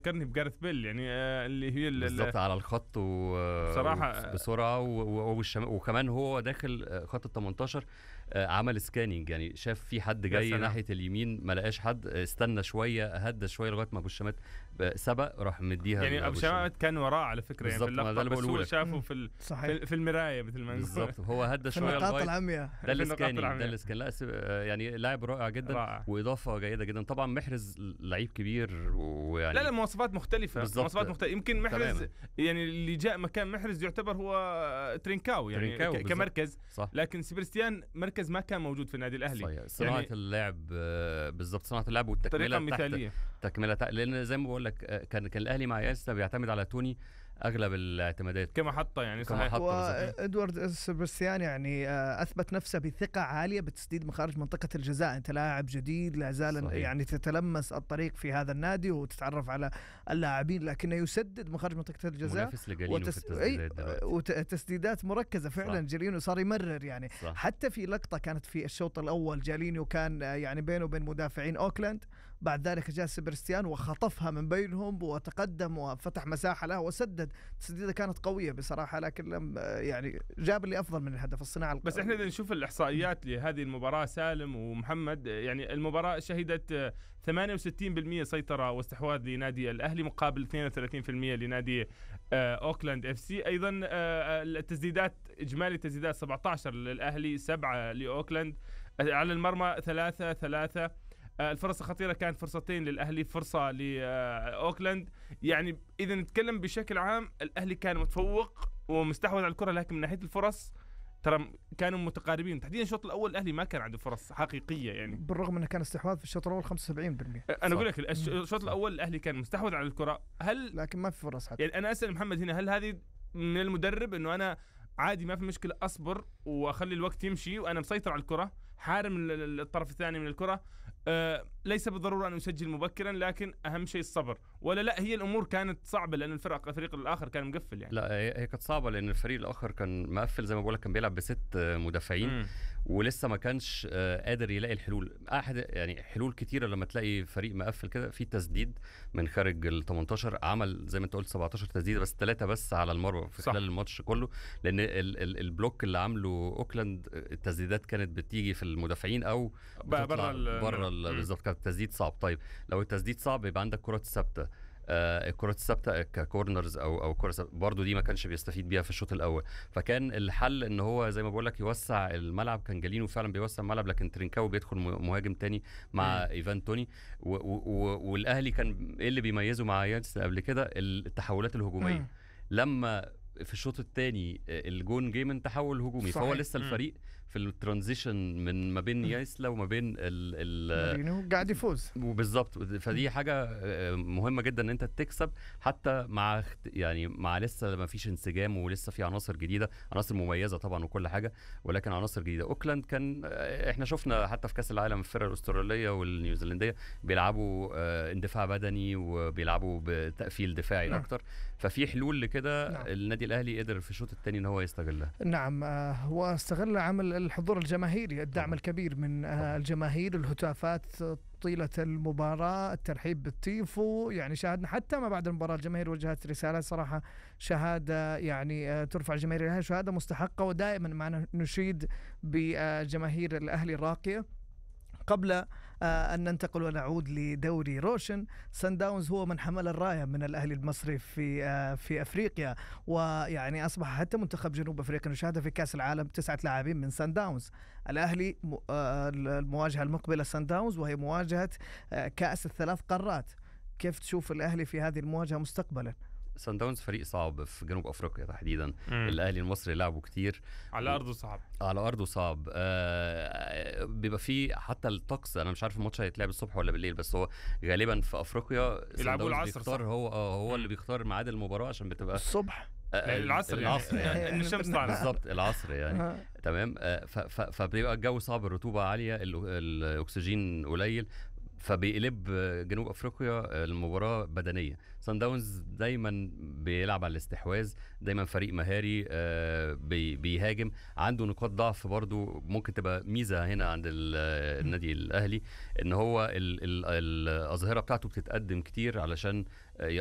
فكرني بجارث بيل يعني آه اللي هي بالظبط على الخط و بصراحة بسرعه و... و... وكمان هو داخل خط ال 18 عمل سكاننج يعني شاف في حد جاي ناحيه اليمين ما لقاش حد استنى شويه هدى شويه لغايه ما ابو الشمات سبق راح مديها يعني ابو الشمات كان وراه على فكره يعني في اللقطه بس هو شافه في صحيح. في المرايه مثل ما بالظبط هو هدى شويه لغايه العمياء ده السكاننج ده السكان لا يعني لاعب رائع جدا رائع. واضافه جيده جدا طبعا محرز لعيب كبير ويعني لا لا مواصفات مختلفه بالزبط. مواصفات مختلفه يمكن محرز تمام. يعني اللي جاء مكان محرز يعتبر هو ترينكاو يعني ترينكاو كمركز صح. لكن سيبرستيان مركز ما كان موجود في النادي الاهلي صحيح. صناعه يعني اللعب بالظبط صناعه اللعب والتكمله طريقه مثاليه تكمله لان زي ما بقول لك كان كان الاهلي مع ياستا بيعتمد على توني اغلب الاعتمادات كمحطه يعني صحيح وادوارد سبرسيان يعني اثبت نفسه بثقه عاليه بالتسديد من خارج منطقه الجزاء انت لاعب جديد لا زال يعني تتلمس الطريق في هذا النادي وتتعرف على اللاعبين لكنه يسدد من خارج منطقه الجزاء منافس لجالينو وتس... في التسديدات وتسديدات مركزه فعلا صح. جالينو صار يمرر يعني صح. حتى في لقطه كانت في الشوط الاول جالينو كان يعني بينه وبين مدافعين اوكلاند بعد ذلك جاء سبرستيان وخطفها من بينهم وتقدم وفتح مساحه له وسدد تسديده كانت قويه بصراحه لكن لم يعني جاب اللي افضل من الهدف الصناعه بس احنا اذا نشوف الاحصائيات لهذه المباراه سالم ومحمد يعني المباراه شهدت 68% سيطره واستحواذ لنادي الاهلي مقابل 32% لنادي اوكلاند اف سي ايضا التسديدات اجمالي التسديدات 17 للاهلي 7 لاوكلاند على المرمى ثلاثة ثلاثة آه، الفرص الخطيره كانت فرصتين للاهلي فرصه لاوكلاند يعني اذا نتكلم بشكل عام الاهلي كان متفوق ومستحوذ على الكره لكن من ناحيه الفرص ترى كانوا متقاربين تحديدا الشوط الاول الاهلي ما كان عنده فرص حقيقيه يعني بالرغم انه كان استحواذ في الشوط الاول 75% انا اقول لك الشوط الاول الاهلي كان مستحوذ على الكره هل لكن ما في فرص حتى يعني انا اسال محمد هنا هل هذه من المدرب انه انا عادي ما في مشكله اصبر واخلي الوقت يمشي وانا مسيطر على الكره حارم الطرف الثاني من الكره آه ليس بالضروره ان يسجل مبكرا لكن اهم شيء الصبر ولا لا هي الامور كانت صعبه لان الفرق الفريق الاخر كان مقفل يعني لا هي كانت صعبه لان الفريق الاخر كان مقفل زي ما بقول لك كان بيلعب بست مدافعين م. ولسه ما كانش آه قادر يلاقي الحلول احد يعني حلول كتيره لما تلاقي فريق مقفل كده في تسديد من خارج ال 18 عمل زي ما انت قلت 17 تسديده بس ثلاثه بس على المرمى في صح. خلال الماتش كله لان ال ال البلوك اللي عامله اوكلاند التسديدات كانت بتيجي في المدافعين او بره بره بالظبط كانت التسديد صعب طيب لو التسديد صعب يبقى عندك كرات ثابته آه الكرات الثابته ككورنرز او او كره برضه دي ما كانش بيستفيد بيها في الشوط الاول فكان الحل ان هو زي ما بقول لك يوسع الملعب كان جالينو فعلا بيوسع الملعب لكن ترينكاو بيدخل مهاجم تاني مع مم. ايفان توني والاهلي كان ايه اللي بيميزه مع يانس قبل كده التحولات الهجوميه مم. لما في الشوط الثاني الجون جه من تحول هجومي صحيح. فهو لسه الفريق في الترانزيشن من ما بين يايسلا وما بين ال ال قاعد يفوز وبالظبط فدي حاجه آه، مهمه جدا ان انت تكسب حتى مع يعني مع لسه ما فيش انسجام ولسه في عناصر جديده عناصر مميزه طبعا وكل حاجه ولكن عناصر جديده اوكلاند كان آه، احنا شفنا حتى في كاس العالم الفرق الاستراليه والنيوزيلنديه بيلعبوا آه، اندفاع بدني وبيلعبوا بتقفيل دفاعي نعم. اكتر ففي حلول لكده نعم. النادي الاهلي قدر في الشوط الثاني ان هو يستغلها نعم هو استغل عمل الحضور الجماهيري الدعم الكبير من الجماهير الهتافات طيلة المباراة الترحيب بالتيفو يعني شاهدنا حتى ما بعد المباراة الجماهير وجهت رسالة صراحة شهادة يعني آه، ترفع الجماهير لها شهادة مستحقة ودائما معنا نشيد بجماهير الأهلي الراقية قبل آه، أن ننتقل ونعود لدوري روشن سان داونز هو من حمل الراية من الأهلي المصري في آه، في أفريقيا ويعني أصبح حتى منتخب جنوب أفريقيا نشاهد في كأس العالم تسعة لاعبين من سان داونز الأهلي آه، المواجهة المقبلة سان داونز وهي مواجهة كأس الثلاث قارات كيف تشوف الأهلي في هذه المواجهة مستقبلا؟ سان داونز فريق صعب في جنوب افريقيا تحديدا مم. الاهلي المصري لعبوا كتير على ارضه صعب على ارضه صعب آه بيبقى في حتى الطقس انا مش عارف الماتش هيتلعب الصبح ولا بالليل بس هو غالبا في افريقيا يلعبوا العصر بيختار صح. هو آه هو اللي بيختار ميعاد المباراه عشان بتبقى الصبح آه العصر العصر يعني, يعني الشمس طالعه بالظبط العصر يعني تمام آه فبيبقى الجو صعب الرطوبه عاليه الاكسجين قليل فبيقلب جنوب افريقيا المباراه بدنيه سان داونز دايما بيلعب على الاستحواذ دايما فريق مهاري آه، بي- بيهاجم عنده نقاط ضعف برضو ممكن تبقى ميزه هنا عند ال- النادي الاهلي ان هو ال- ال- الاظهره بتاعته بتتقدم كتير علشان